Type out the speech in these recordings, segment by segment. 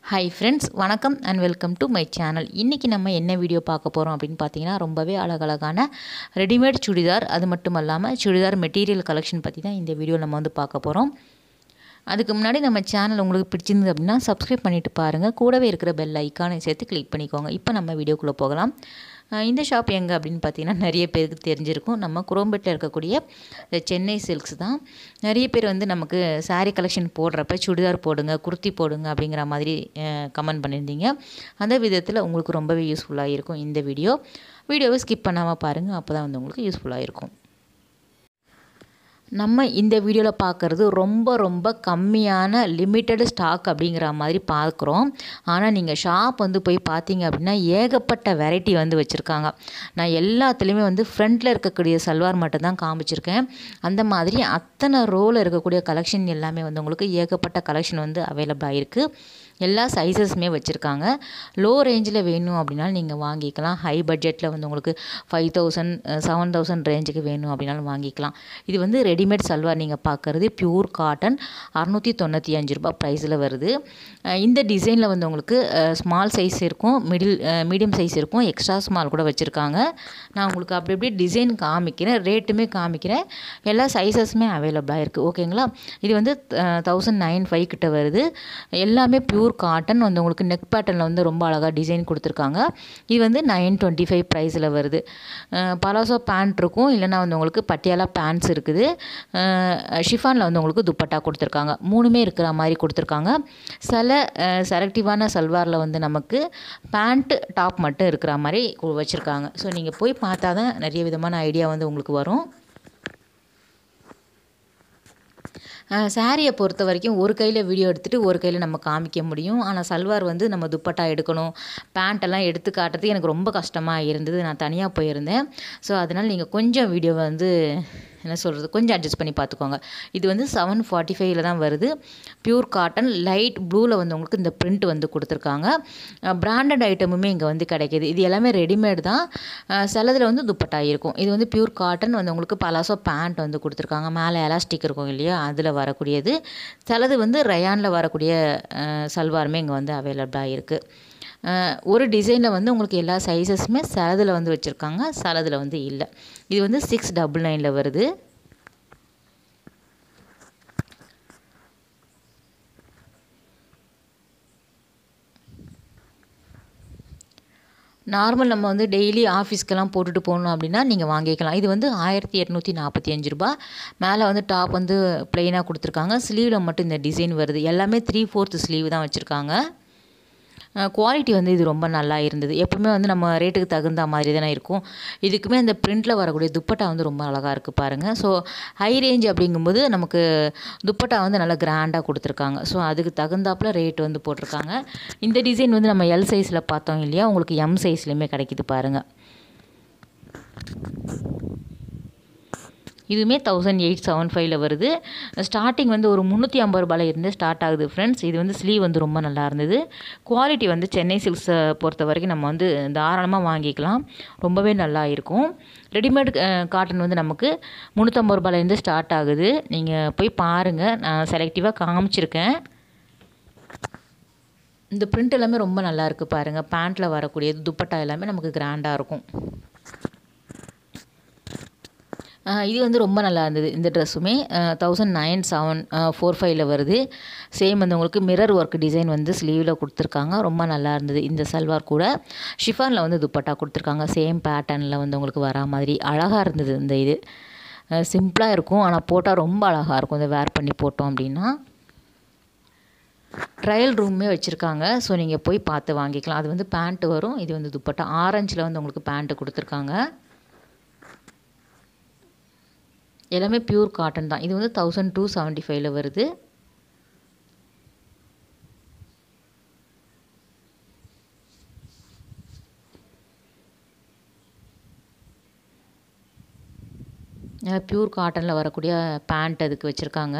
hi friends வணக்கம் and welcome to my channel இன்றைக்கி நம்ம என்ன வீடியோ பார்க்க போகிறோம் அப்படின்னு பார்த்தீங்கன்னா ரொம்பவே அழகழகான ரெடிமேட் சுடிதார் அது மட்டும் இல்லாமல் சுடிதார் மெட்டீரியல் கலெக்ஷன் பற்றி தான் இந்த வீடியோ நம்ம வந்து பார்க்க போகிறோம் அதுக்கு முன்னாடி நம்ம சேனல் உங்களுக்கு பிடிச்சிருந்தது அப்படின்னா சப்ஸ்கிரைப் பண்ணிவிட்டு பாருங்கள் கூடவே இருக்கிற பெல் ஐக்கானை சேர்த்து கிளிக் பண்ணிக்கோங்க இப்போ நம்ம வீடியோக்குள்ளே போகலாம் அஹ் இந்த ஷாப் எங்கே அப்படின்னு பார்த்தீங்கன்னா நிறைய பேருக்கு தெரிஞ்சிருக்கும் நம்ம குரோம்பேட்டில் இருக்கக்கூடிய இந்த சென்னை சில்க்ஸ் தான் நிறைய பேர் வந்து நமக்கு saree கலெக்ஷன் போடுறப்ப சுடிதார் போடுங்க குர்த்தி போடுங்க அப்படிங்கிற மாதிரி கமெண்ட் பண்ணியிருந்தீங்க அந்த விதத்தில் உங்களுக்கு ரொம்பவே யூஸ்ஃபுல்லாக இருக்கும் இந்த வீடியோ வீடியோவை ஸ்கிப் பண்ணாமல் பாருங்கள் அப்போ தான் வந்து உங்களுக்கு யூஸ்ஃபுல்லாக இருக்கும் நம்ம இந்த வீடியோவில் பார்க்குறது ரொம்ப ரொம்ப கம்மியான லிமிட்டடு ஸ்டாக் அப்படிங்கிற மாதிரி பார்க்குறோம் ஆனால் நீங்கள் ஷாப் வந்து போய் பார்த்தீங்க அப்படின்னா ஏகப்பட்ட வெரைட்டி வந்து வச்சுருக்காங்க நான் எல்லாத்துலேயுமே வந்து ஃப்ரண்ட்டில் இருக்கக்கூடிய சல்வார் மட்டும் தான் காமிச்சிருக்கேன் அந்த மாதிரி அத்தனை ரோவில் இருக்கக்கூடிய கலெக்ஷன் எல்லாமே வந்து உங்களுக்கு ஏகப்பட்ட கலெக்ஷன் வந்து அவைலபிளாக இருக்குது எல்லா சைஸஸுமே வச்சுருக்காங்க லோ ரேஞ்சில் வேணும் அப்படின்னாலும் நீங்கள் வாங்கிக்கலாம் ஹை பட்ஜெட்டில் வந்து உங்களுக்கு ஃபைவ் தௌசண்ட் செவன் தௌசண்ட் ரேஞ்சுக்கு வேணும் அப்படின்னாலும் வாங்கிக்கலாம் இது வந்து ரெடிமேட் சல்வார் நீங்கள் பார்க்குறது பியூர் காட்டன் அறநூற்றி தொண்ணூற்றி அஞ்சு ரூபாய் ப்ரைஸில் வருது அஹ் இந்த டிசைனில் வந்து உங்களுக்கு ஸ்மால் சைஸ் இருக்கும் மிடில் மீடியம் சைஸ் இருக்கும் எக்ஸ்ட்ரா ஸ்மால் கூட வச்சுருக்காங்க நான் உங்களுக்கு அப்படி அப்படி டிசைன் காமிக்கிறேன் ரேட்டுமே காமிக்கிறேன் எல்லா சைஸஸுமே அவைலபிளாக இருக்குது ஓகேங்களா இது வந்து தௌசண்ட் நைன் ஃபைவ் கிட்ட வருது எல்லாமே பியூர் காட்டன் வந்து உங்களுக்கு நெக் பேட்டர்னில் வந்து ரொம்ப அழகாக டிசைன் கொடுத்துருக்காங்க இது வந்து நைன் டுவெண்ட்டி ஃபைவ் ப்ரைஸில் வருது பலாசோ பேண்ட் இருக்கும் இல்லைன்னா வந்து உங்களுக்கு பட்டியாலா பேண்ட்ஸ் இருக்குது ஷிஃபானில் வந்து உங்களுக்கு துப்பட்டா கொடுத்துருக்காங்க மூணுமே இருக்கிற மாதிரி கொடுத்துருக்காங்க சில செலக்டிவான சல்வாரில் வந்து நமக்கு பேண்ட்டு டாப் மட்டும் இருக்கிற மாதிரி வச்சுருக்காங்க ஸோ நீங்கள் போய் பார்த்தா தான் நிறைய விதமான ஐடியா வந்து உங்களுக்கு வரும் சாரியை பொறுத்த வரைக்கும் ஒரு கையில் வீடியோ எடுத்துகிட்டு ஒரு கையில் நம்ம காமிக்க முடியும் ஆனால் சல்வார் வந்து நம்ம துப்பட்டா எடுக்கணும் பேண்ட்டெல்லாம் எடுத்து காட்டுறது எனக்கு ரொம்ப கஷ்டமாக இருந்தது நான் தனியாக போயிருந்தேன் ஸோ அதனால் நீங்கள் கொஞ்சம் வீடியோவை வந்து என்ன சொல்கிறது கொஞ்சம் அட்ஜஸ்ட் பண்ணி பார்த்துக்கோங்க இது வந்து செவன் ஃபார்ட்டி ஃபைவ்ல தான் வருது பியூர் காட்டன் லைட் ப்ளூவில் வந்து உங்களுக்கு இந்த பிரிண்ட் வந்து கொடுத்துருக்காங்க பிராண்டட் ஐட்டமுமே இங்கே வந்து கிடைக்கிது இது எல்லாமே ரெடிமேட் தான் சிலதில் வந்து துப்பட்டா இருக்கும் இது வந்து பியூர் காட்டன் வந்து உங்களுக்கு பலாசோ பேண்ட் வந்து கொடுத்துருக்காங்க மேலே எலாஸ்டிக் இருக்கும் இல்லையா அதில் வரக்கூடியது சிலது வந்து ரயானில் வரக்கூடிய சல்வாருமே இங்கே வந்து அவைலபிளாக இருக்குது ஒரு டிசைனில் வந்து உங்களுக்கு எல்லா சைஸஸுமே சிலதில் வந்து வச்சுருக்காங்க சிலதில் வந்து இல்லை இது வந்து சிக்ஸ் டபுள் நைனில் வருது நார்மல் நம்ம வந்து டெய்லி ஆஃபீஸ்க்கெல்லாம் போட்டுட்டு போகணும் அப்படின்னா நீங்கள் வாங்கிக்கலாம் இது வந்து ஆயிரத்தி எட்நூற்றி நாற்பத்தி அஞ்சு ரூபா மேலே வந்து டாப் வந்து ப்ளெயினாக கொடுத்துருக்காங்க ஸ்லீவில் மட்டும் இந்த டிசைன் வருது எல்லாமே த்ரீ ஃபோர்த்து ஸ்லீவ் தான் வச்சுருக்காங்க குவாலிட்டி வந்து இது ரொம்ப நல்லா இருந்தது எப்பவுமே வந்து நம்ம ரேட்டுக்கு தகுந்த மாதிரி தானே இருக்கும் இதுக்குமே அந்த பிரிண்டில் வரக்கூடிய துப்பட்டா வந்து ரொம்ப அழகாக இருக்குது பாருங்கள் ஸோ ஹை ரேஞ்ச் அப்படிங்கும்போது நமக்கு துப்பட்டா வந்து நல்லா கிராண்டாக கொடுத்துருக்காங்க ஸோ அதுக்கு தகுந்தாப்பில் ரேட் வந்து போட்டிருக்காங்க இந்த டிசைன் வந்து நம்ம எல் சைஸில் பார்த்தோம் இல்லையா உங்களுக்கு எம் சைஸ்லேயுமே கிடைக்குது பாருங்கள் இதுவுமே தௌசண்ட் எயிட் செவன் ஃபைவ்ல வருது ஸ்டார்டிங் வந்து ஒரு முந்நூற்றி ஐம்பது ரூபாயில் இருந்து ஸ்டார்ட் ஆகுது ஃப்ரெண்ட்ஸ் இது வந்து ஸ்லீவ் வந்து ரொம்ப நல்லா இருந்தது குவாலிட்டி வந்து சென்னை சில்க்ஸை பொறுத்த வரைக்கும் நம்ம வந்து தாராளமாக வாங்கிக்கலாம் ரொம்பவே நல்லா இருக்கும் ரெடிமேட் காட்டன் வந்து நமக்கு முந்நூற்றம்பது ரூபாயிலேருந்து ஸ்டார்ட் ஆகுது நீங்கள் போய் பாருங்கள் நான் செலக்டிவாக காமிச்சிருக்கேன் இந்த பிரிண்ட் எல்லாமே ரொம்ப நல்லா இருக்குது பாருங்கள் பேண்ட்டில் வரக்கூடியது துப்பட்டா எல்லாமே நமக்கு கிராண்டாக இருக்கும் இது வந்து ரொம்ப நல்லா இருந்தது இந்த ட்ரெஸ்ஸுமே தௌசண்ட் நைன் செவன் ஃபோர் ஃபைவ்ல வருது சேம் வந்து உங்களுக்கு மிரர் ஒர்க் டிசைன் வந்து ஸ்லீவில் கொடுத்துருக்காங்க ரொம்ப நல்லா இருந்தது இந்த சல்வார் கூட ஷிஃபானில் வந்து துப்பட்டா கொடுத்துருக்காங்க சேம் பேட்டர்னில் வந்து உங்களுக்கு வரா மாதிரி அழகாக இருந்தது இந்த இது சிம்பிளாக இருக்கும் ஆனால் போட்டால் ரொம்ப அழகாக இருக்கும் இதை வேர் பண்ணி போட்டோம் அப்படின்னா ட்ரையல் ரூமே வச்சுருக்காங்க ஸோ நீங்கள் போய் பார்த்து வாங்கிக்கலாம் அது வந்து பேண்ட்டு வரும் இது வந்து துப்பட்டா ஆரஞ்சில் வந்து உங்களுக்கு பேண்ட்டு கொடுத்துருக்காங்க எல்லாமே பியூர் காட்டன் தான் இது வந்து தௌசண்ட் டூ செவன்ட்டி ஃபைவ்ல வருது பியூர் காட்டனில் வரக்கூடிய பேண்ட் அதுக்கு வச்சுருக்காங்க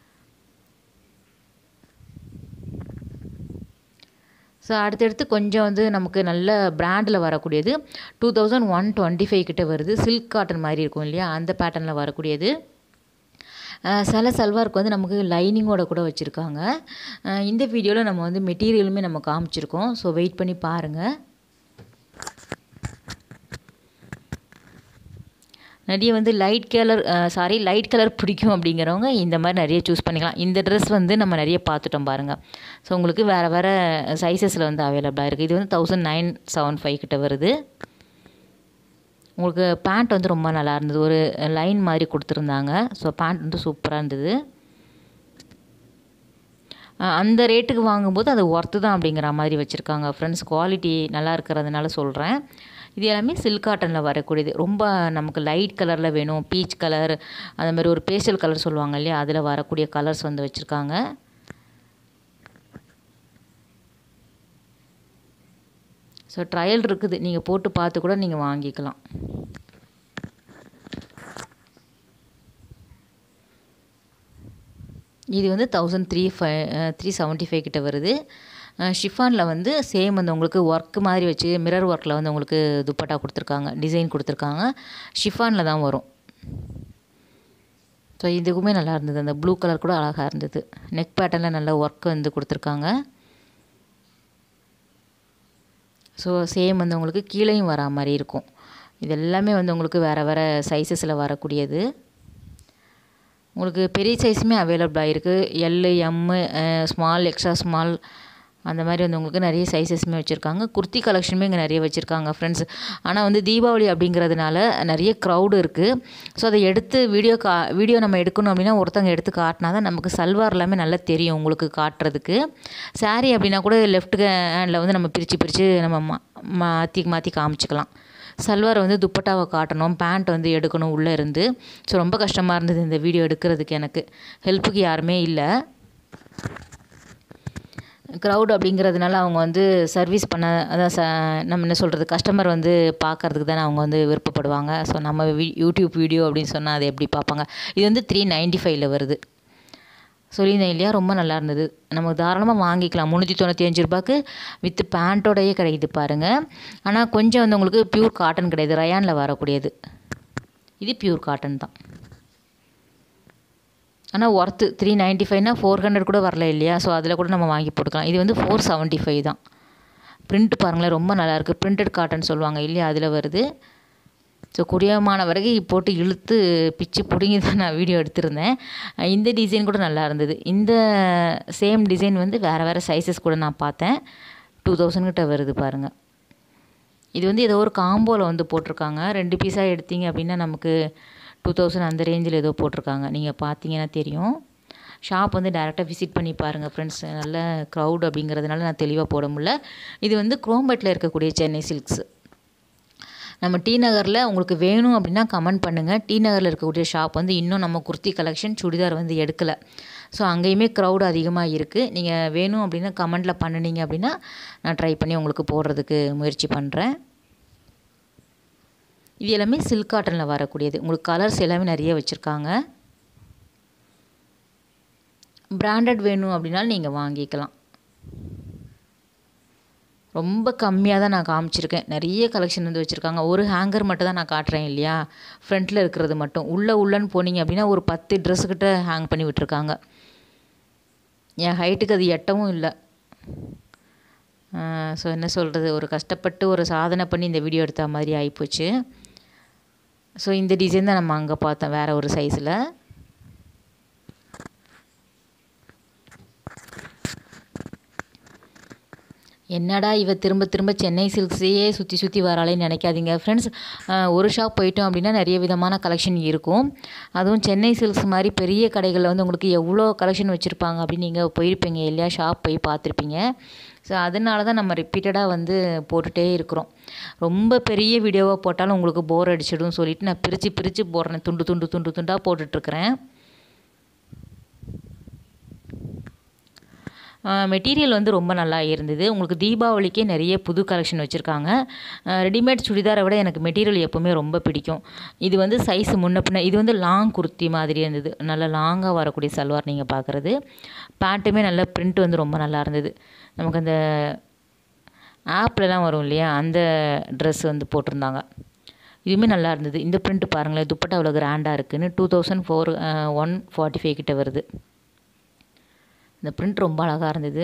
ஸோ அடுத்தடுத்து கொஞ்சம் வந்து நமக்கு நல்ல பிராண்டில் வரக்கூடியது two thousand one twenty five கிட்ட வருது சில்க் காட்டன் மாதிரி இருக்கும் இல்லையா அந்த பேட்டர்னில் வரக்கூடியது சில சல்வாருக்கு வந்து நமக்கு லைனிங்கோட கூட வச்சுருக்காங்க இந்த வீடியோவில் நம்ம வந்து மெட்டீரியலுமே நம்ம காமிச்சிருக்கோம் ஸோ வெயிட் பண்ணி பாருங்கள் நிறைய வந்து light colour sorry light colour பிடிக்கும் அப்படிங்கிறவங்க இந்த மாதிரி நிறைய சூஸ் பண்ணிக்கலாம் இந்த ட்ரெஸ் வந்து நம்ம நிறைய பார்த்துட்டோம் பாருங்கள் ஸோ உங்களுக்கு வேறு வேறு சைஸஸில் வந்து அவைலபிளாக இருக்குது இது வந்து தௌசண்ட் நைன் செவன் ஃபைவ் கிட்ட வருது உங்களுக்கு பேண்ட் வந்து ரொம்ப நல்லா இருந்தது ஒரு லைன் மாதிரி கொடுத்துருந்தாங்க ஸோ பேண்ட் வந்து சூப்பராக இருந்தது அந்த ரேட்டுக்கு வாங்கும்போது அது ஒர்த்து தான் அப்படிங்கிற மாதிரி வச்சுருக்காங்க ஃப்ரெண்ட்ஸ் குவாலிட்டி நல்லா இருக்கிறதுனால சொல்கிறேன் இது எல்லாமே சில்க் காட்டனில் வரக்கூடியது ரொம்ப நமக்கு லைட் கலரில் வேணும் பீச் கலர் அந்த மாதிரி ஒரு பேஸ்டல் கலர் சொல்லுவாங்க இல்லையா அதில் வரக்கூடிய கலர்ஸ் வந்து வச்சுருக்காங்க ஸோ ட்ரையல் இருக்குது நீங்கள் போட்டு பார்த்து கூட நீங்கள் வாங்கிக்கலாம் இது வந்து thousand three five three seventy five கிட்ட வருது ஷிஃபானில் வந்து சேம் வந்து உங்களுக்கு ஒர்க் மாதிரி வச்சு மிரர் ஒர்க்கில் வந்து உங்களுக்கு துப்பட்டா கொடுத்துருக்காங்க டிசைன் கொடுத்துருக்காங்க ஷிஃபானில் தான் வரும் ஸோ இதுக்குமே நல்லா இருந்தது அந்த ப்ளூ கலர் கூட அழகாக இருந்தது நெக் பேட்டர்னில் நல்ல ஒர்க் வந்து கொடுத்துருக்காங்க ஸோ சேம் வந்து உங்களுக்கு கீழேயும் வரா மாதிரி இருக்கும் இது எல்லாமே வந்து உங்களுக்கு வேறு வேறு சைஸஸில் வரக்கூடியது உங்களுக்கு பெரிய சைஸுமே அவைலபிளாக இருக்குது L M small extra small அந்த மாதிரி வந்து உங்களுக்கு நிறைய சைஸஸுமே வச்சுருக்காங்க குர்த்தி கலெக்ஷனுமே இங்கே நிறைய வச்சுருக்காங்க ஃப்ரெண்ட்ஸ் ஆனால் வந்து தீபாவளி அப்படிங்கிறதுனால நிறைய க்ரௌடு இருக்குது ஸோ அதை எடுத்து வீடியோ கா வீடியோ நம்ம எடுக்கணும் அப்படின்னா ஒருத்தவங்க எடுத்து காட்டினா தான் நமக்கு சல்வார் எல்லாமே நல்லா தெரியும் உங்களுக்கு காட்டுறதுக்கு சாரீ அப்படின்னா கூட லெஃப்ட் ஹேண்டில் வந்து நம்ம பிரித்து பிரித்து நம்ம மா மாற்றி மாற்றி காமிச்சிக்கலாம் சல்வார் வந்து துப்பட்டாவை காட்டணும் பேண்ட் வந்து எடுக்கணும் உள்ளே இருந்து ஸோ ரொம்ப கஷ்டமாக இருந்தது இந்த வீடியோ எடுக்கிறதுக்கு எனக்கு ஹெல்ப்புக்கு யாருமே இல்லை க்ரௌட் அப்படிங்கிறதுனால அவங்க வந்து சர்வீஸ் பண்ண அதான் ச நம்ம என்ன சொல்கிறது கஸ்டமர் வந்து பார்க்கறதுக்கு தானே அவங்க வந்து விருப்பப்படுவாங்க ஸோ நம்ம வி யூடியூப் வீடியோ அப்படின்னு சொன்னால் அதை எப்படி பார்ப்பாங்க இது வந்து த்ரீ நைன்ட்டி ஃபைவ்ல வருது சொல்லியிருந்தேன் இல்லையா ரொம்ப நல்லா இருந்தது நம்ம தாராளமாக வாங்கிக்கலாம் முந்நூற்றி தொண்ணூற்றி அஞ்சு ரூபாய்க்கு வித் பேண்ட்டோடையே கிடைக்குது பாருங்கள் ஆனால் கொஞ்சம் வந்து உங்களுக்கு பியூர் காட்டன் கிடையாது ரயானில் வரக்கூடியது இது பியூர் காட்டன் தான் ஆனால் ஒர்த்து த்ரீ நைன்ட்டி ஃபைவ்னா ஃபோர் ஹண்ட்ரட் கூட வரல இல்லையா ஸோ அதில் கூட நம்ம வாங்கி போட்டுக்கலாம் இது வந்து ஃபோர் செவன்ட்டி ஃபைவ் தான் பிரிண்ட் பாருங்களேன் ரொம்ப நல்லாயிருக்கு பிரிண்டட் காட்டன் சொல்லுவாங்க இல்லையா அதில் வருது ஸோ குடியமான வரைக்கும் போட்டு இழுத்து பிச்சு பிடுங்கி தான் நான் வீடியோ எடுத்திருந்தேன் இந்த டிசைன் கூட நல்லா இருந்தது இந்த சேம் டிசைன் வந்து வேறு வேறு சைஸஸ் கூட நான் பார்த்தேன் டூ தௌசண்ட் கிட்ட வருது பாருங்கள் இது வந்து ஏதோ ஒரு காம்போவில் வந்து போட்டிருக்காங்க ரெண்டு பீஸாக எடுத்தீங்க அப்படின்னா நமக்கு டூ தௌசண்ட் அந்த ரேஞ்சில் ஏதோ போட்டிருக்காங்க நீங்கள் பார்த்தீங்கன்னா தெரியும் ஷாப் வந்து டேரெக்டாக விசிட் பண்ணி பாருங்கள் ஃப்ரெண்ட்ஸ் நல்ல க்ரௌட் அப்படிங்கிறதுனால நான் தெளிவாக போட முடியல இது வந்து குரோம்பேட்டில் இருக்கக்கூடிய சென்னை சில்க்ஸ் நம்ம டி நகரில் உங்களுக்கு வேணும் அப்படின்னா கமெண்ட் பண்ணுங்கள் டி நகரில் இருக்கக்கூடிய ஷாப் வந்து இன்னும் நம்ம குர்த்தி கலெக்ஷன் சுடிதார் வந்து எடுக்கலை ஸோ அங்கேயுமே க்ரௌடு அதிகமாக இருக்குது நீங்கள் வேணும் அப்படின்னா கமெண்டில் பண்ணினீங்க அப்படின்னா நான் ட்ரை பண்ணி உங்களுக்கு போடுறதுக்கு முயற்சி பண்ணுறேன் இது எல்லாமே சில்க் காட்டனில் வரக்கூடியது உங்களுக்கு கலர்ஸ் எல்லாமே நிறைய வச்சுருக்காங்க பிராண்டட் வேணும் அப்படின்னாலும் நீங்கள் வாங்கிக்கலாம் ரொம்ப கம்மியாக தான் நான் காமிச்சிருக்கேன் நிறைய கலெக்ஷன் வந்து வச்சுருக்காங்க ஒரு ஹேங்கர் மட்டும் தான் நான் காட்டுறேன் இல்லையா ஃப்ரண்ட்டில் இருக்கிறது மட்டும் உள்ளே உள்ளன்னு போனீங்க அப்படின்னா ஒரு பத்து ட்ரெஸ்ஸுக்கிட்ட ஹேங் பண்ணி விட்டுருக்காங்க என் ஹைட்டுக்கு அது எட்டவும் இல்லை ஸோ என்ன சொல்கிறது ஒரு கஷ்டப்பட்டு ஒரு சாதனை பண்ணி இந்த வீடியோ எடுத்த மாதிரி ஆகிப்போச்சு ஸோ இந்த டிசைன் தான் நம்ம அங்கே பார்த்தோம் வேறு ஒரு சைஸில் என்னடா இவ திரும்ப திரும்ப சென்னை சில்க்ஸையே சுற்றி சுற்றி வராளேன்னு நினைக்காதீங்க ஃப்ரெண்ட்ஸ் ஒரு ஷாப் போயிட்டோம் அப்படின்னா நிறைய விதமான கலெக்ஷன் இருக்கும் அதுவும் சென்னை சில்க்ஸ் மாதிரி பெரிய கடைகளில் வந்து உங்களுக்கு எவ்வளோ கலெக்ஷன் வச்சுருப்பாங்க அப்படின்னு நீங்கள் போயிருப்பீங்க இல்லையா ஷாப் போய் பார்த்துருப்பீங்க ஸோ அதனால தான் நம்ம ரிப்பீட்டடாக வந்து போட்டுகிட்டே இருக்கிறோம் ரொம்ப பெரிய வீடியோவாக போட்டாலும் உங்களுக்கு போர் அடிச்சிடும் சொல்லிட்டு நான் பிரித்து பிரித்து போடுறேன் துண்டு துண்டு துண்டு துண்டாக போட்டுட்ருக்கிறேன் மெட்டீரியல் வந்து ரொம்ப நல்லா இருந்தது உங்களுக்கு தீபாவளிக்கே நிறைய புது கலெக்ஷன் வச்சுருக்காங்க ரெடிமேட் சுடிதாரை விட எனக்கு மெட்டீரியல் எப்போவுமே ரொம்ப பிடிக்கும் இது வந்து சைஸ் முன்ன பின்ன இது வந்து லாங் குர்த்தி மாதிரி இருந்தது நல்லா லாங்காக வரக்கூடிய சல்வார் நீங்கள் பார்க்குறது பேண்ட்டுமே நல்ல பிரிண்ட் வந்து ரொம்ப நல்லா இருந்தது நமக்கு அந்த ஆப்லலாம் வரும் இல்லையா அந்த ட்ரெஸ் வந்து போட்டிருந்தாங்க இதுவுமே நல்லா இருந்தது இந்த பிரிண்ட் பாருங்களேன் துப்பட்டா அவ்வளோ கிராண்டாக இருக்குன்னு two thousand four one forty five கிட்ட வருது இந்த பிரிண்ட் ரொம்ப அழகாக இருந்தது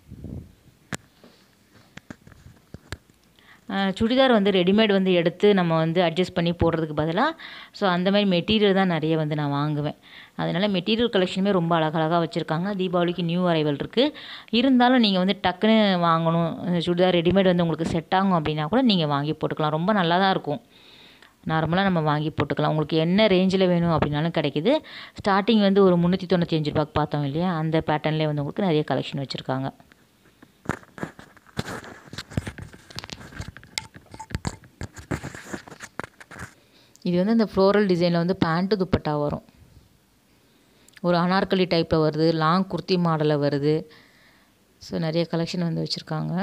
சுடிதார் வந்து ரெடிமேட் வந்து எடுத்து நம்ம வந்து அட்ஜஸ்ட் பண்ணி போடுறதுக்கு பதிலாக ஸோ அந்த மாதிரி மெட்டீரியல் தான் நிறைய வந்து நான் வாங்குவேன் அதனால் மெட்டீரியல் கலெக்ஷனுமே ரொம்ப அழகழகாக வச்சுருக்காங்க தீபாவளிக்கு நியூ அரைவல் இருக்குது இருந்தாலும் நீங்கள் வந்து டக்குன்னு வாங்கணும் சுடிதார் ரெடிமேட் வந்து உங்களுக்கு செட் ஆகும் அப்படின்னா கூட நீங்கள் வாங்கி போட்டுக்கலாம் ரொம்ப நல்லா தான் இருக்கும் நார்மலாக நம்ம வாங்கி போட்டுக்கலாம் உங்களுக்கு என்ன ரேஞ்சில் வேணும் அப்படின்னாலும் கிடைக்கிது ஸ்டார்டிங் வந்து ஒரு முந்நூற்றி தொண்ணூற்றி அஞ்சு ரூபாய்க்கு பார்த்தோம் இல்லையா அந்த பேட்டர்ன்லேயே வந்து உங்களுக்கு நிறைய கலெக்ஷன் வச்சுருக்காங்க இது வந்து இந்த ஃப்ளோரல் டிசைனில் வந்து பேண்ட்டு துப்பட்டா வரும் ஒரு அனார்கலி டைப்பில் வருது லாங் குர்த்தி மாடலில் வருது ஸோ நிறைய கலெக்ஷன் வந்து வச்சுருக்காங்க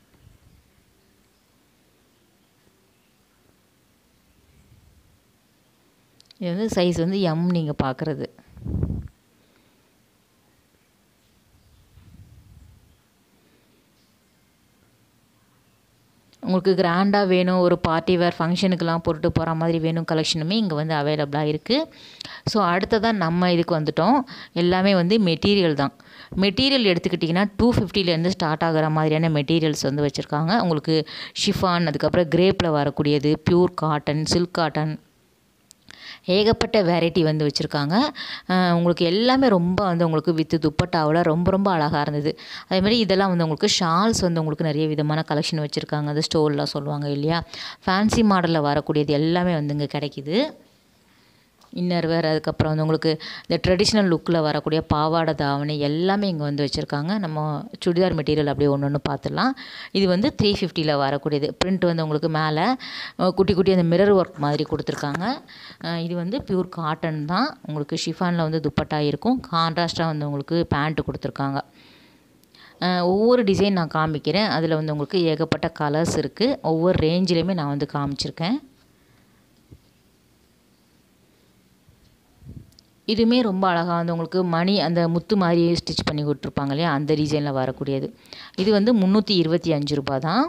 இது வந்து சைஸ் வந்து எம் நீங்கள் பார்க்குறது உங்களுக்கு கிராண்டாக வேணும் ஒரு பார்ட்டி வேர் ஃபங்க்ஷனுக்கெலாம் போட்டுட்டு போகிற மாதிரி வேணும் கலெக்ஷனுமே இங்கே வந்து அவைலபிளாக இருக்குது ஸோ அடுத்ததான் நம்ம இதுக்கு வந்துட்டோம் எல்லாமே வந்து மெட்டீரியல் தான் மெட்டீரியல் எடுத்துக்கிட்டிங்கன்னா டூ ஃபிஃப்டிலேருந்து ஸ்டார்ட் ஆகிற மாதிரியான மெட்டீரியல்ஸ் வந்து வச்சுருக்காங்க உங்களுக்கு ஷிஃபான் அதுக்கப்புறம் கிரேப்பில் வரக்கூடியது ப்யூர் காட்டன் சில்க் காட்டன் ஏகப்பட்ட வெரைட்டி வந்து வச்சுருக்காங்க உங்களுக்கு எல்லாமே ரொம்ப வந்து உங்களுக்கு வித்து துப்பட்டாவில் ரொம்ப ரொம்ப அழகாக இருந்தது அதேமாதிரி இதெல்லாம் வந்து உங்களுக்கு ஷால்ஸ் வந்து உங்களுக்கு நிறைய விதமான கலெக்ஷன் வச்சுருக்காங்க அது ஸ்டோர்லாம் சொல்லுவாங்க இல்லையா ஃபேன்சி மாடலில் வரக்கூடியது எல்லாமே வந்து இங்கே கிடைக்கிது இன்னர் வேர் அதுக்கப்புறம் வந்து உங்களுக்கு இந்த ட்ரெடிஷ்னல் லுக்கில் வரக்கூடிய பாவாடை தாவணி எல்லாமே இங்கே வந்து வச்சுருக்காங்க நம்ம சுடிதார் மெட்டீரியல் அப்படியே ஒன்று ஒன்று பார்த்துடலாம் இது வந்து த்ரீ ஃபிஃப்டியில் வரக்கூடியது பிரிண்ட் வந்து உங்களுக்கு மேலே குட்டி குட்டி அந்த மிரர் ஒர்க் மாதிரி கொடுத்துருக்காங்க இது வந்து பியூர் காட்டன் தான் உங்களுக்கு ஷிஃபானில் வந்து துப்பட்டா இருக்கும் கான்ட்ராஸ்ட்டாக வந்து உங்களுக்கு பேண்ட்டு கொடுத்துருக்காங்க ஒவ்வொரு டிசைன் நான் காமிக்கிறேன் அதில் வந்து உங்களுக்கு ஏகப்பட்ட கலர்ஸ் இருக்குது ஒவ்வொரு ரேஞ்சிலையுமே நான் வந்து காமிச்சிருக்கேன் இதுவுமே ரொம்ப அழகாக வந்து உங்களுக்கு மணி அந்த முத்து மாதிரி ஸ்டிச் பண்ணி கொடுத்துருப்பாங்க இல்லையா அந்த டிசைனில் வரக்கூடியது இது வந்து முந்நூற்றி இருபத்தி அஞ்சு ரூபா தான்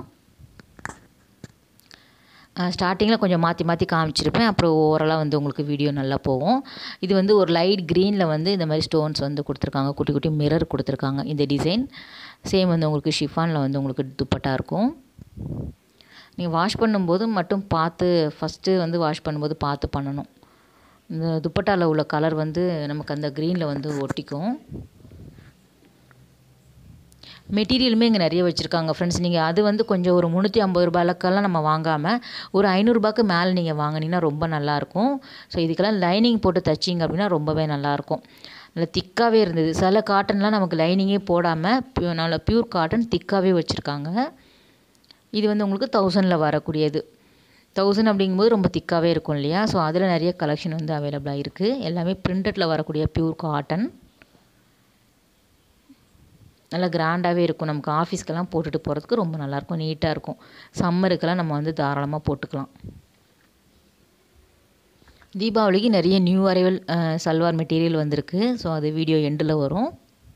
ஸ்டார்டிங்கில் கொஞ்சம் மாற்றி மாற்றி காமிச்சிருப்பேன் அப்புறம் ஓவராலாக வந்து உங்களுக்கு வீடியோ நல்லா போகும் இது வந்து ஒரு லைட் க்ரீனில் வந்து இந்த மாதிரி ஸ்டோன்ஸ் வந்து கொடுத்துருக்காங்க குட்டி குட்டி மிரர் கொடுத்துருக்காங்க இந்த டிசைன் சேம் வந்து உங்களுக்கு ஷிஃபானில் வந்து உங்களுக்கு துப்பட்டா இருக்கும் நீங்கள் வாஷ் பண்ணும்போது மட்டும் பார்த்து ஃபஸ்ட்டு வந்து வாஷ் பண்ணும்போது பார்த்து பண்ணணும் இந்த துப்பட்டாவில் உள்ள கலர் வந்து நமக்கு அந்த க்ரீனில் வந்து ஒட்டிக்கும் மெட்டீரியலுமே இங்கே நிறைய வச்சுருக்காங்க ஃப்ரெண்ட்ஸ் நீங்கள் அது வந்து கொஞ்சம் ஒரு முந்நூற்றி ஐம்பது ரூபாய்க்கெல்லாம் நம்ம வாங்காமல் ஒரு ஐநூறுரூபாக்கு மேலே நீங்கள் வாங்கினீங்கன்னா ரொம்ப நல்லாயிருக்கும் ஸோ இதுக்கெல்லாம் லைனிங் போட்டு தைச்சிங்க அப்படின்னா ரொம்பவே நல்லாயிருக்கும் நல்லா திக்காகவே இருந்தது சில காட்டன்லாம் நமக்கு லைனிங்கே போடாமல் பியூ நல்ல பியூர் காட்டன் திக்காகவே வச்சுருக்காங்க இது வந்து உங்களுக்கு தௌசண்டில் வரக்கூடியது தௌசண்ட் அப்படிங்கும்போது ரொம்ப திக்காகவே இருக்கும் இல்லையா ஸோ அதில் நிறைய கலெக்ஷன் வந்து அவைலபிளாக இருக்குது எல்லாமே பிரிண்டடில் வரக்கூடிய பியூர் காட்டன் நல்லா கிராண்டாகவே இருக்கும் நமக்கு ஆஃபீஸ்க்கெல்லாம் போட்டுட்டு போகிறதுக்கு ரொம்ப நல்லாயிருக்கும் நீட்டாக இருக்கும் சம்மருக்கெல்லாம் நம்ம வந்து தாராளமாக போட்டுக்கலாம் தீபாவளிக்கு நிறைய நியூ அரைவல் சல்வார் மெட்டீரியல் வந்திருக்கு ஸோ அது வீடியோ எண்டில் வரும்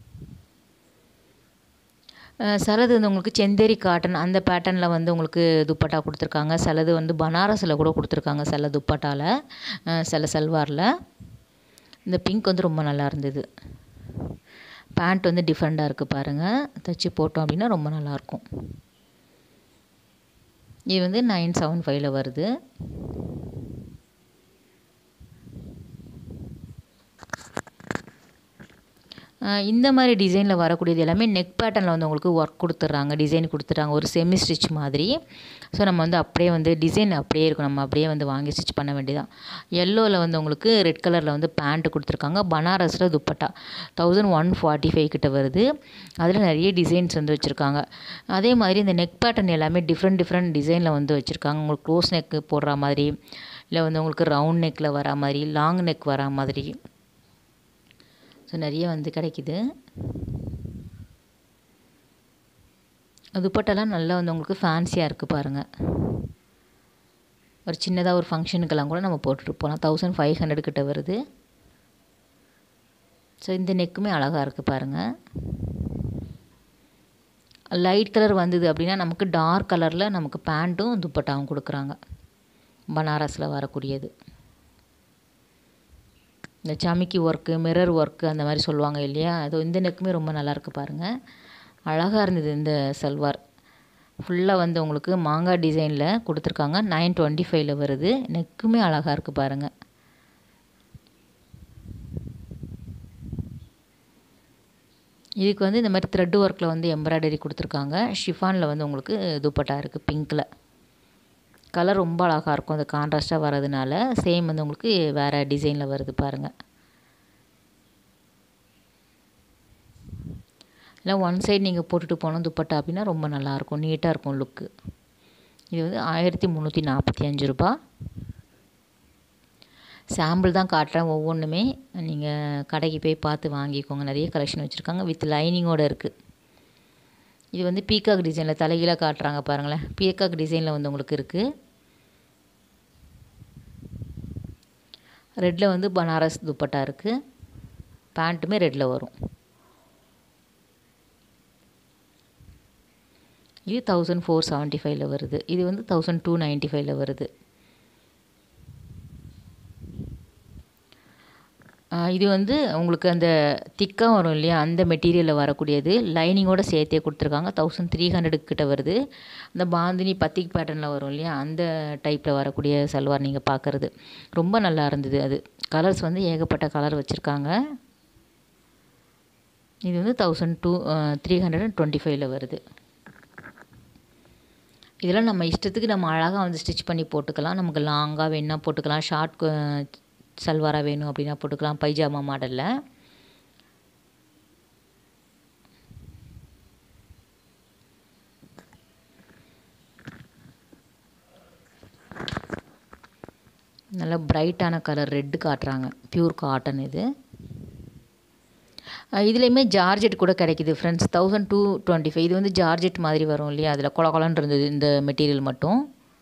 சிலது வந்து உங்களுக்கு செந்தேரி காட்டன் அந்த பேட்டர்னில் வந்து உங்களுக்கு துப்பட்டா கொடுத்துருக்காங்க சிலது வந்து பனாரஸில் கூட கொடுத்துருக்காங்க சில துப்பட்டாவில் சில சல்வாரில் இந்த பிங்க் வந்து ரொம்ப நல்லா இருந்தது பேண்ட் வந்து டிஃப்ரெண்ட்டாக இருக்குது பாருங்கள் தைச்சி போட்டோம் அப்படின்னா ரொம்ப நல்லாயிருக்கும் இது வந்து நைன் செவன் ஃபைவ்ல வருது இந்த மாதிரி டிசைனில் வரக்கூடியது எல்லாமே நெக் பேட்டர்னில் வந்து உங்களுக்கு ஒர்க் கொடுத்துட்றாங்க டிசைன் கொடுத்துட்றாங்க ஒரு செமி ஸ்டிச் மாதிரி ஸோ நம்ம வந்து அப்படியே வந்து டிசைன் அப்படியே இருக்கும் நம்ம அப்படியே வந்து வாங்கி ஸ்டிச் பண்ண வேண்டியதான் எல்லோவில் வந்து உங்களுக்கு ரெட் கலரில் வந்து பேண்ட்டு கொடுத்துருக்காங்க பனாரஸில் துப்பட்டா தௌசண்ட் ஒன் ஃபார்ட்டி ஃபைவ் கிட்ட வருது அதில் நிறைய டிசைன்ஸ் வந்து வச்சுருக்காங்க அதே மாதிரி இந்த நெக் பேட்டர்ன் எல்லாமே டிஃப்ரெண்ட் டிஃப்ரெண்ட் டிசைனில் வந்து வச்சுருக்காங்க உங்களுக்கு க்ளோஸ் நெக்கு போடுற மாதிரி இல்லை வந்து உங்களுக்கு ரவுண்ட் நெக்கில் வரா மாதிரி லாங் நெக் வரா மாதிரி ஸோ நிறைய வந்து கிடைக்கிது துப்பட்டெல்லாம் நல்லா வந்து உங்களுக்கு ஃபேன்சியாக இருக்குது பாருங்கள் ஒரு சின்னதாக ஒரு ஃபங்க்ஷனுக்கெல்லாம் கூட நம்ம போட்டுட்டு போகலாம் தௌசண்ட் ஃபைவ் ஹண்ட்ரட் கிட்ட வருது ஸோ இந்த நெக்குமே அழகாக இருக்குது பாருங்கள் லைட் கலர் வந்தது அப்படின்னா நமக்கு டார்க் கலரில் நமக்கு பேண்ட்டும் துப்பட்டாவும் கொடுக்குறாங்க பனாரஸில் வரக்கூடியது இந்த சமிக்கி ஒர்க்கு மிரர் ஒர்க்கு அந்த மாதிரி சொல்லுவாங்க இல்லையா அது இந்த நெக்குமே ரொம்ப நல்லாயிருக்கு பாருங்கள் அழகாக இருந்தது இந்த சல்வார் ஃபுல்லாக வந்து உங்களுக்கு மாங்காய் டிசைனில் கொடுத்துருக்காங்க நைன் டுவெண்ட்டி ஃபைவ்ல வருது நெக்குமே அழகாக இருக்குது பாருங்கள் இதுக்கு வந்து இந்த மாதிரி த்ரெட் ஒர்க்கில் வந்து எம்ப்ராய்டரி கொடுத்துருக்காங்க ஷிஃபானில் வந்து உங்களுக்கு துப்பட்டா இருக்குது பிங்க்கில் கலர் ரொம்ப அழகாக இருக்கும் அது கான்ட்ராஸ்ட்டாக வரதுனால சேம் வந்து உங்களுக்கு வேறு டிசைனில் வருது பாருங்கள் இல்லை ஒன் சைடு நீங்கள் போட்டுட்டு போனோம் துப்பட்டா அப்படின்னா ரொம்ப நல்லாயிருக்கும் நீட்டாக இருக்கும் லுக்கு இது வந்து ஆயிரத்தி முந்நூற்றி நாற்பத்தி அஞ்சு ரூபா சாம்பிள் தான் காட்டுறேன் ஒவ்வொன்றுமே நீங்கள் கடைக்கு போய் பார்த்து வாங்கிக்கோங்க நிறைய கலெக்ஷன் வச்சுருக்காங்க வித் லைனிங்கோடு இருக்குது இது வந்து பீகாக் டிசைனில் தலைகீழாக காட்டுறாங்க பாருங்களேன் பீகாக் டிசைனில் வந்து உங்களுக்கு இருக்குது ரெட்டில் வந்து பனாரஸ் துப்பட்டா இருக்குது பேண்ட்டுமே ரெட்டில் வரும் இது தௌசண்ட் ஃபோர் செவன்ட்டி ஃபைவ்ல வருது இது வந்து தௌசண்ட் டூ நைன்ட்டி ஃபைவ்ல வருது இது வந்து உங்களுக்கு அந்த திக்காக வரும் இல்லையா அந்த மெட்டீரியலில் வரக்கூடியது லைனிங்கோடு சேர்த்தே கொடுத்துருக்காங்க தௌசண்ட் த்ரீ ஹண்ட்ரடுக்கு கிட்ட வருது அந்த பாந்தினி பத்திக் பேட்டர்னில் வரும் இல்லையா அந்த டைப்பில் வரக்கூடிய சல்வார் நீங்கள் பார்க்குறது ரொம்ப நல்லா இருந்தது அது கலர்ஸ் வந்து ஏகப்பட்ட கலர் வச்சுருக்காங்க இது வந்து thousand two three hundred and twenty ஃபைவ்ல வருது இதெல்லாம் நம்ம இஷ்டத்துக்கு நம்ம அழகாக வந்து ஸ்டிச் பண்ணி போட்டுக்கலாம் நமக்கு லாங்காக வேணுன்னா போட்டுக்கலாம் ஷார்ட் சல்வாராக வேணும் அப்படின்னா போட்டுக்கலாம் பைஜாமா மாடலில் நல்ல பிரைட்டான கலர் ரெட்டு காட்டுறாங்க பியூர் காட்டன் இது இதுலேயுமே ஜார்ஜெட் கூட கிடைக்கிது friends thousand two twenty five இது வந்து ஜார்ஜெட் மாதிரி வரும் இல்லையா அதில் கொல கொலன்னு இருந்தது இந்த மெட்டீரியல் மட்டும்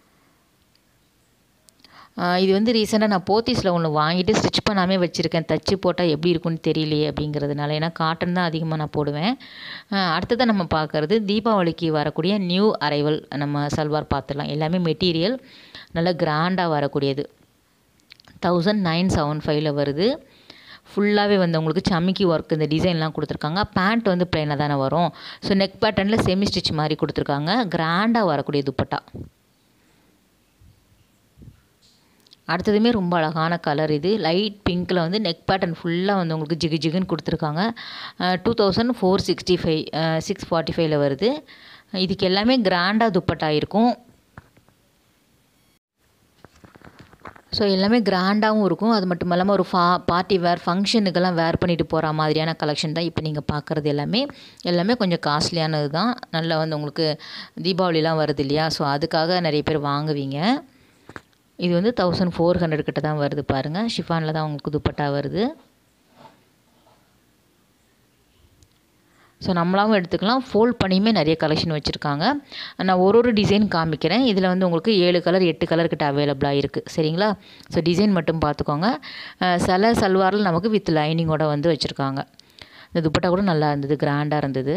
இது வந்து ரீசெண்டாக நான் போத்தீஸில் ஒன்று வாங்கிட்டு ஸ்டிச் பண்ணாமே வச்சுருக்கேன் தச்சு போட்டால் எப்படி இருக்குன்னு தெரியலையே அப்படிங்கிறதுனால ஏன்னா காட்டன் தான் அதிகமாக நான் போடுவேன் அடுத்ததான் நம்ம பார்க்குறது தீபாவளிக்கு வரக்கூடிய நியூ அரைவல் நம்ம சல்வார் பார்த்துடலாம் எல்லாமே மெட்டீரியல் நல்லா கிராண்டாக வரக்கூடியது தௌசண்ட் நைன் செவன் ஃபைவ்ல வருது ஃபுல்லாகவே வந்து உங்களுக்கு சமிக்கி ஒர்க் இந்த டிசைன்லாம் கொடுத்துருக்காங்க பேண்ட் வந்து பிளைனாக தானே வரும் ஸோ நெக் பேட்டர்னில் செமி ஸ்டிச் மாதிரி கொடுத்துருக்காங்க கிராண்டாக வரக்கூடிய துப்பட்டா அடுத்ததுமே ரொம்ப அழகான கலர் இது லைட் பிங்க்கில் வந்து நெக் பேட்டர்ன் ஃபுல்லாக வந்து உங்களுக்கு ஜிகு ஜிகுன்னு கொடுத்துருக்காங்க two thousand four sixty five six forty ஃபைவ்ல வருது இதுக்கு எல்லாமே கிராண்டாக துப்பட்டா இருக்கும் ஸோ எல்லாமே கிராண்டாகவும் இருக்கும் அது மட்டும் இல்லாமல் ஒரு ஃபா பார்ட்டி வேர் ஃபங்க்ஷனுக்கெல்லாம் வேர் பண்ணிட்டு போகிற மாதிரியான கலெக்ஷன் தான் இப்போ நீங்கள் பார்க்குறது எல்லாமே எல்லாமே கொஞ்சம் காஸ்ட்லியானது தான் நல்லா வந்து உங்களுக்கு தீபாவளிலாம் வருது இல்லையா ஸோ அதுக்காக நிறைய பேர் வாங்குவீங்க இது வந்து தௌசண்ட் ஃபோர் ஹண்ட்ரட் கிட்ட தான் வருது பாருங்கள் ஷிஃபானில் தான் உங்களுக்கு துப்பட்டா வருது ஸோ நம்மளாவும் எடுத்துக்கலாம் ஃபோல்ட் பண்ணியுமே நிறைய கலெக்ஷன் வச்சுருக்காங்க நான் ஒரு ஒரு டிசைன் காமிக்கிறேன் இதில் வந்து உங்களுக்கு ஏழு கலர் எட்டு கலர் கிட்ட அவைலபிளாக இருக்குது சரிங்களா ஸோ டிசைன் மட்டும் பார்த்துக்கோங்க சில சல்வாரில் நமக்கு வித் லைனிங்கோட வந்து வச்சுருக்காங்க இந்த துப்பட்டா கூட நல்லா இருந்தது கிராண்டாக இருந்தது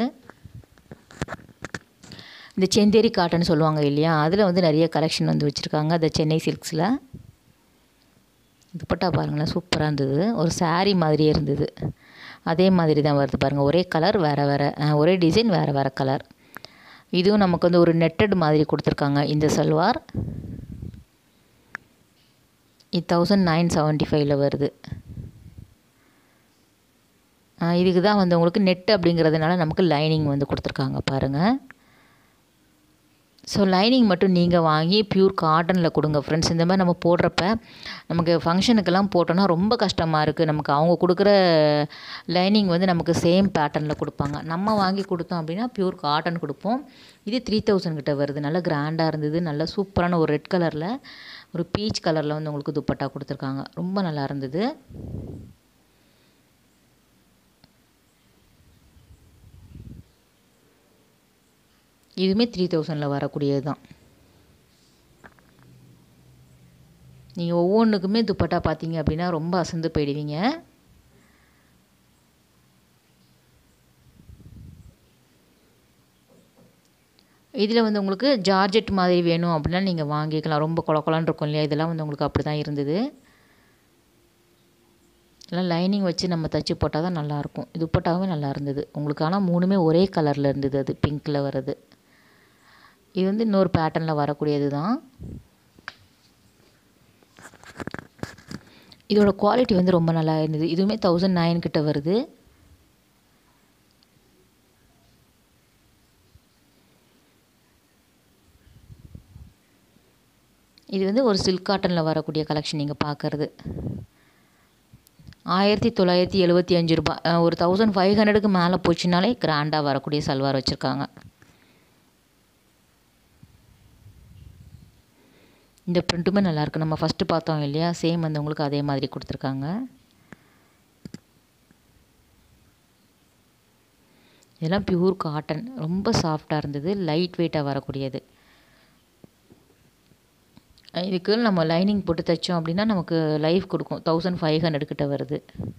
இந்த செந்தேரி காட்டன் சொல்லுவாங்க இல்லையா அதில் வந்து நிறைய கலெக்ஷன் வந்து வச்சுருக்காங்க அந்த சென்னை சில்க்ஸில் துப்பட்டா பாருங்களேன் சூப்பராக இருந்தது ஒரு சாரீ மாதிரியே இருந்தது அதே மாதிரி தான் வருது பாருங்கள் ஒரே கலர் வேறு வேறு ஒரே டிசைன் வேறு வேறு கலர் இதுவும் நமக்கு வந்து ஒரு நெட்டட் மாதிரி கொடுத்துருக்காங்க இந்த சல்வார் இது தௌசண்ட் நைன் செவன்ட்டி ஃபைவ்ல வருது இதுக்கு தான் வந்து உங்களுக்கு நெட் அப்படிங்கிறதுனால நமக்கு லைனிங் வந்து கொடுத்துருக்காங்க பாருங்கள் ஸோ லைனிங் மட்டும் நீங்கள் வாங்கி ப்யூர் காட்டனில் கொடுங்க ஃப்ரெண்ட்ஸ் இந்த மாதிரி நம்ம போடுறப்ப நமக்கு ஃபங்க்ஷனுக்கெல்லாம் போட்டோன்னா ரொம்ப கஷ்டமாக இருக்குது நமக்கு அவங்க கொடுக்குற லைனிங் வந்து நமக்கு சேம் பேட்டர்னில் கொடுப்பாங்க நம்ம வாங்கி கொடுத்தோம் அப்படின்னா ப்யூர் காட்டன் கொடுப்போம் இது த்ரீ தௌசண்ட் கிட்ட வருது நல்லா கிராண்டாக இருந்தது நல்லா சூப்பரான ஒரு ரெட் கலரில் ஒரு பீச் கலரில் வந்து உங்களுக்கு துப்பட்டா கொடுத்துருக்காங்க ரொம்ப நல்லா இருந்தது இதுவுமே த்ரீ தௌசண்டில் வரக்கூடியது தான் நீங்கள் ஒவ்வொன்றுக்குமே துப்பட்டா பார்த்தீங்க அப்படின்னா ரொம்ப அசந்து போயிடுவீங்க இதில் வந்து உங்களுக்கு ஜார்ஜெட் மாதிரி வேணும் அப்படின்னா நீங்கள் வாங்கிக்கலாம் ரொம்ப கொல கொலன்னு இருக்கும் இல்லையா இதெல்லாம் வந்து உங்களுக்கு அப்படி தான் இருந்தது எல்லாம் லைனிங் வச்சு நம்ம தைச்சி போட்டால் தான் நல்லாயிருக்கும் துப்பட்டாவும் நல்லா இருந்தது உங்களுக்கு ஆனால் மூணுமே ஒரே கலரில் இருந்தது அது பிங்க்கில் வர்றது இது வந்து இன்னொரு பேட்டர்னில் வரக்கூடியது தான் இதோட குவாலிட்டி வந்து ரொம்ப நல்லா இருந்தது இதுவுமே தௌசண்ட் நைன் கிட்ட வருது இது வந்து ஒரு சில்க் காட்டனில் வரக்கூடிய கலெக்ஷன் நீங்கள் பார்க்குறது ஆயிரத்தி தொள்ளாயிரத்தி எழுபத்தி அஞ்சு ரூபாய் ஒரு தௌசண்ட் ஃபைவ் ஹண்ட்ரடுக்கு மேலே போச்சுனாலே கிராண்டாக வரக்கூடிய சல்வார் வச்சுருக்காங்க இந்த ப்ரிண்ட்டுமே நல்லாயிருக்கு நம்ம ஃபஸ்ட்டு பார்த்தோம் இல்லையா சேம் வந்து உங்களுக்கு அதே மாதிரி கொடுத்துருக்காங்க இதெல்லாம் பியூர் காட்டன் ரொம்ப சாஃப்டாக இருந்தது லைட் வெயிட்டாக வரக்கூடியது இதுக்கு நம்ம லைனிங் போட்டு தைச்சோம் அப்படின்னா நமக்கு லைஃப் கொடுக்கும் தௌசண்ட் ஃபைவ் ஹண்ட்ரட் கிட்ட வருது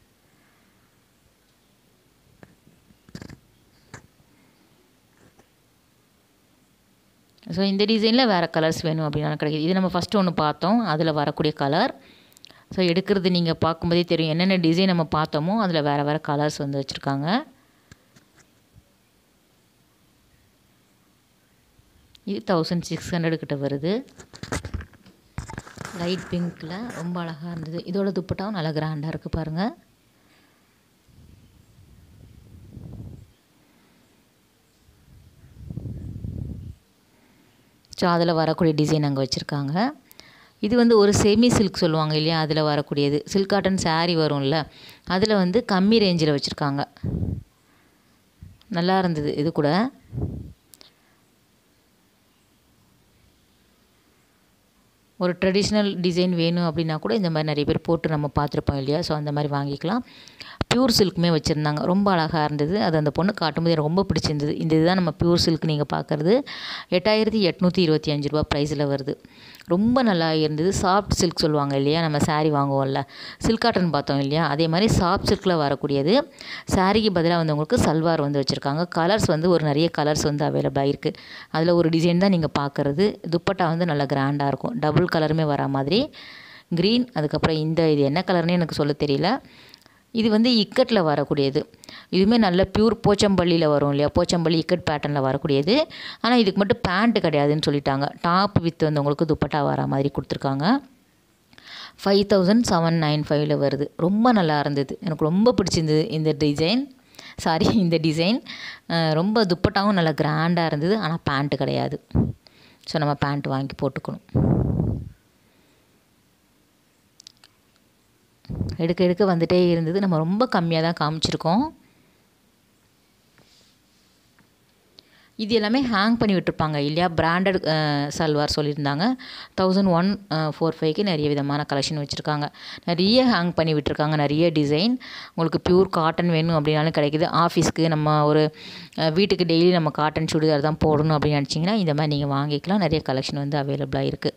ஸோ இந்த டிசைனில் வேறு கலர்ஸ் வேணும் அப்படின்னா கிடைக்கிது இது நம்ம ஃபஸ்ட்டு ஒன்று பார்த்தோம் அதில் வரக்கூடிய கலர் ஸோ எடுக்கிறது நீங்கள் பார்க்கும்போதே தெரியும் என்னென்ன டிசைன் நம்ம பார்த்தோமோ அதில் வேறு வேறு கலர்ஸ் வந்து வச்சுருக்காங்க இது தௌசண்ட் சிக்ஸ் ஹண்ட்ரட் கிட்ட வருது லைட் பிங்க்கில் ரொம்ப அழகாக இருந்தது இதோட துப்பட்டாவும் நல்லா கிராண்டாக இருக்குது பாருங்கள் ஸோ அதில் வரக்கூடிய டிசைன் அங்கே வச்சுருக்காங்க இது வந்து ஒரு செமி சில்க் சொல்லுவாங்க இல்லையா அதில் வரக்கூடியது சில்க் காட்டன் சாரீ வரும்ல அதில் வந்து கம்மி ரேஞ்சில் வச்சுருக்காங்க நல்லா இருந்தது இது கூட ஒரு ட்ரெடிஷ்னல் டிசைன் வேணும் அப்படின்னா கூட இந்த மாதிரி நிறைய பேர் போட்டு நம்ம பார்த்துருப்போம் இல்லையா ஸோ அந்த மாதிரி வாங்கிக்கலாம் பியூர் சில்க்குமே வச்சுருந்தாங்க ரொம்ப அழகாக இருந்தது அது அந்த பொண்ணு காட்டும்போது எனக்கு ரொம்ப பிடிச்சிருந்தது இந்த இதுதான் நம்ம பியூர் சில்க் நீங்கள் பார்க்குறது எட்டாயிரத்தி எட்நூற்றி இருபத்தி அஞ்சு ரூபா ப்ரைஸில் வருது ரொம்ப நல்லா இருந்தது சாஃப்ட் சில்க் சொல்லுவாங்க இல்லையா நம்ம சாரீ வாங்குவோம்ல சில்க் காட்டன் பார்த்தோம் இல்லையா அதே மாதிரி சாஃப்ட் சில்கில் வரக்கூடியது சாரீக்கு பதிலாக வந்து உங்களுக்கு சல்வார் வந்து வச்சுருக்காங்க கலர்ஸ் வந்து ஒரு நிறைய கலர்ஸ் வந்து அவைலபிளாக இருக்குது அதில் ஒரு டிசைன் தான் நீங்கள் பார்க்குறது துப்பட்டா வந்து நல்லா கிராண்டாக இருக்கும் டபுள் கலருமே வர மாதிரி க்ரீன் அதுக்கப்புறம் இந்த இது என்ன கலர்னு எனக்கு சொல்ல தெரியல இது வந்து இக்கட்டில் வரக்கூடியது இதுவுமே நல்ல பியூர் போச்சம்பள்ளியில் வரும் இல்லையா போச்சம்பள்ளி இக்கட் பேட்டர்னில் வரக்கூடியது ஆனால் இதுக்கு மட்டும் பேண்ட்டு கிடையாதுன்னு சொல்லிட்டாங்க டாப் வித் வந்து உங்களுக்கு துப்பட்டா வர மாதிரி கொடுத்துருக்காங்க ஃபைவ் தௌசண்ட் செவன் நைன் ஃபைவ்ல வருது ரொம்ப நல்லா இருந்தது எனக்கு ரொம்ப பிடிச்சிருந்தது இந்த டிசைன் சாரி இந்த டிசைன் ரொம்ப துப்பட்டாவும் நல்லா கிராண்டாக இருந்தது ஆனால் பேண்ட்டு கிடையாது ஸோ நம்ம பேண்ட் வாங்கி போட்டுக்கணும் எடுக்க எடுக்க வந்துகிட்டே இருந்தது நம்ம ரொம்ப கம்மியாக தான் காமிச்சிருக்கோம் இது எல்லாமே ஹேங் பண்ணி விட்டுருப்பாங்க இல்லையா பிராண்டட் சல்வார் சொல்லியிருந்தாங்க தௌசண்ட் ஒன் ஃபோர் ஃபைவ்க்கு நிறைய விதமான கலெக்ஷன் வச்சுருக்காங்க நிறைய ஹேங் பண்ணி விட்டுருக்காங்க நிறைய டிசைன் உங்களுக்கு பியூர் காட்டன் வேணும் அப்படின்னாலும் கிடைக்கிது ஆஃபீஸ்க்கு நம்ம ஒரு வீட்டுக்கு டெய்லி நம்ம காட்டன் சுடிதார் தான் போடணும் அப்படின்னு நினச்சிங்கன்னா இந்த மாதிரி நீங்கள் வாங்கிக்கலாம் நிறைய கலெக்ஷன் வந்து அவைலபிளாக இருக்குது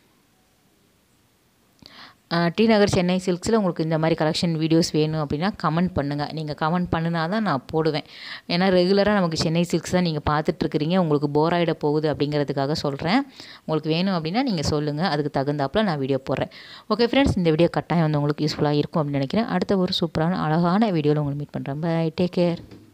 டி நகர் சென்னை சில்க்ஸில் உங்களுக்கு இந்த மாதிரி கலெக்ஷன் வீடியோஸ் வேணும் அப்படின்னா கமெண்ட் பண்ணுங்கள் நீங்கள் கமெண்ட் பண்ணினா தான் நான் போடுவேன் ஏன்னா ரெகுலராக நமக்கு சென்னை சில்க்ஸ் தான் நீங்கள் பார்த்துட்ருக்குறீங்க உங்களுக்கு போர் ஆகிட போகுது அப்படிங்கிறதுக்காக சொல்கிறேன் உங்களுக்கு வேணும் அப்படின்னா நீங்கள் சொல்லுங்கள் அதுக்கு தகுந்தாப்பில் நான் வீடியோ போடுறேன் ஓகே ஃப்ரெண்ட்ஸ் இந்த வீடியோ கட்டாயம் வந்து உங்களுக்கு யூஸ்ஃபுல்லாக இருக்கும் அப்படின்னு நினைக்கிறேன் அடுத்த ஒரு சூப்பரான அழகான வீடியோவில் உங்களுக்கு மீட் பண்ணுறேன் பை டேக் கேர்